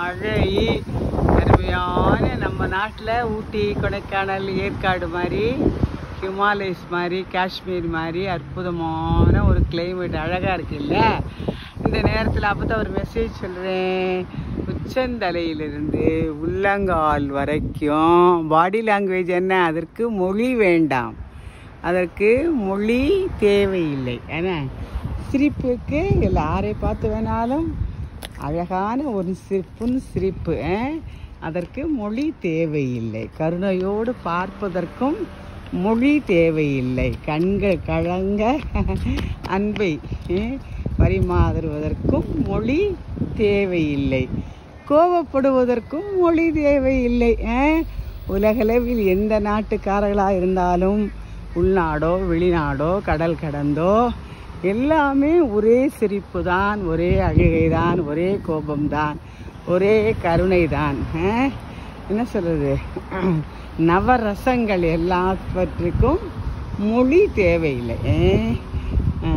மழை அருமையான நம்ம நாட்டில் ஊட்டி கொடைக்கானல் ஏற்காடு மாதிரி ஹிமாலயஸ் மாதிரி காஷ்மீர் மாதிரி அற்புதமான ஒரு கிளைமேட் அழகாக இருக்குல்ல இந்த நேரத்தில் அப்போ தான் ஒரு மெசேஜ் சொல்கிறேன் உச்சந்தலையிலிருந்து உள்ளங்கால் வரைக்கும் பாடி லாங்குவேஜ் என்ன அதற்கு மொழி வேண்டாம் அதற்கு மொழி தேவையில்லை ஏன்னா சிரிப்புக்கு யாரை பார்த்து வேணாலும் அழகான ஒரு சிரிப்புன்னு சிரிப்பு ஆ? அதற்கு மொழி தேவையில்லை கருணையோடு பார்ப்பதற்கும் மொழி தேவையில்லை கண்கள் கலங்க அன்பை ஆ, பரிமாறுவதற்கும் மொழி தேவையில்லை கோபப்படுவதற்கும் மொழி தேவையில்லை ஆ? உலகளவில் எந்த நாட்டுக்காரர்களாக இருந்தாலும் உள்நாடோ வெளிநாடோ கடல் கடந்தோ எல்லாமே ஒரே சிரிப்பு தான் ஒரே அழுகை தான் ஒரே கோபம்தான் ஒரே கருணை தான் என்ன சொல்றது நவரசங்கள் எல்லாவற்றுக்கும் மொழி தேவையில்லை ஆ?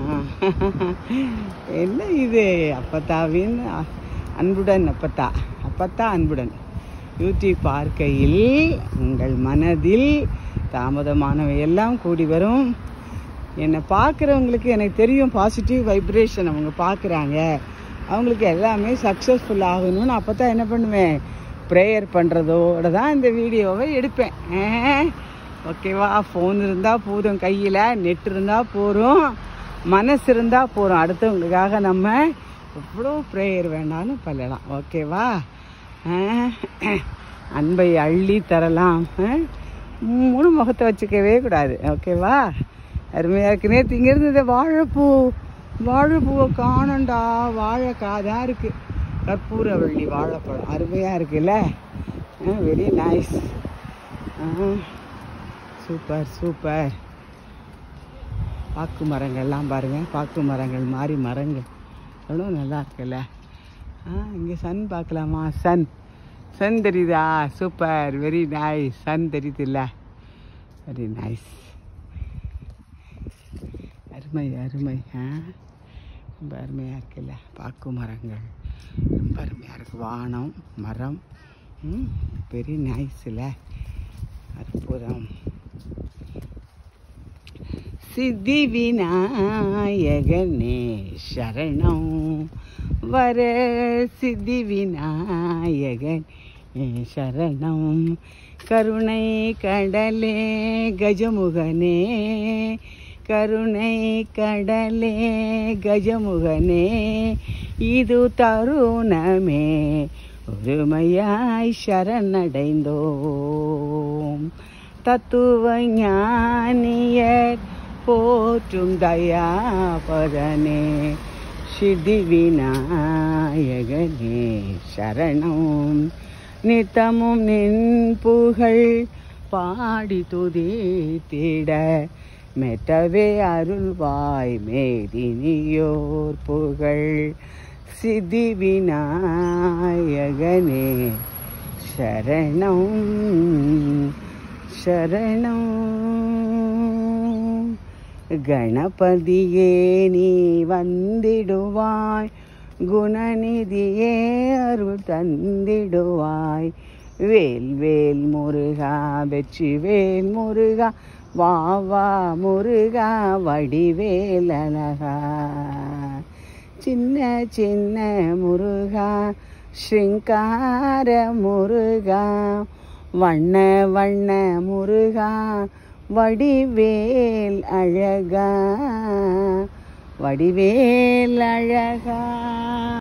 என்ன இது அப்பத்தாவின் அன்புடன் அப்பத்தா அப்பத்தா அன்புடன் யூடியூப் பார்க்கையில் உங்கள் மனதில் தாமதமானவை எல்லாம் கூடி வரும் என்னை பார்க்குறவங்களுக்கு எனக்கு தெரியும் பாசிட்டிவ் வைப்ரேஷன் அவங்க பார்க்குறாங்க அவங்களுக்கு எல்லாமே சக்ஸஸ்ஃபுல் ஆகணும்னு அப்போ தான் என்ன பண்ணுவேன் ப்ரேயர் பண்ணுறதோட தான் இந்த வீடியோவை எடுப்பேன் ஆ? ஓகேவா ஃபோன் இருந்தால் போதும் கையில் நெட் இருந்தால் போதும் மனசு இருந்தால் போதும் அடுத்தவங்களுக்காக நம்ம எவ்வளோ ப்ரேயர் வேணாலும் பண்ணலாம் ஓகேவா ஆ? அன்பை அள்ளி தரலாம் ஆ? மூணு முகத்தை வச்சுக்கவே கூடாது ஓகேவா அருமையாக இருக்கு நேற்று இங்கே இருந்தது வாழைப்பூ வாழைப்பூவை காணண்டா வாழைக்காய் தான் இருக்குது கற்பூரவள்ளி வாழைப்பழம் அருமையாக இருக்குல்ல வெரி நைஸ் சூப்பர் சூப்பர் பாக்கு மரங்கள்லாம் பாருங்கள் பாக்கு மரங்கள் மாதிரி மரங்கள் எவ்வளோ நல்லா இருக்குல்ல ஆ இங்கே சன் பார்க்கலாமா சன் சன் தெரியுதா சூப்பர் வெரி நைஸ் சன் தெரியுதுல்ல வெரி நைஸ் அருமை அருமை ஆ ரொம்ப அருமையாக இருக்குல்ல பாக்கு மரங்கள் ரொம்ப அருமையாக இருக்குது வானம் மரம் வெரி நைஸில் அற்புதம் சித்தி விநாயகனே சரணம் வர சித்தி விநாயகன் சரணம் கருணை கடலே கஜமுகனே கருணை கடலே கஜமுகனே இது தருணமே ஒருமையாய் சரணடைந்தோம் தத்துவ ஞானியர் போற்றும் தயாபரனே சித்தி விநாயகனே சரணம் நித்தமும் நின் புகழ் பாடி துதித்திட மெத்தவே அருள்வாய் மேதினியோர் புகழ் சித்தி விநாயகனே சரணம் சரணம் கணபதியே நீ வந்திடுவாய் குணநிதியே அருள் தந்திடுவாய் வேல் வேல் முருகா வெற்றி வேல் முருகா வா வா முருகா வடிவேலனகா சின்ன சின்ன முருகா ஸ்ருங்கார முருகா வண்ண வண்ண முருகா வடிவேல் அழகா வடிவேல் அழகா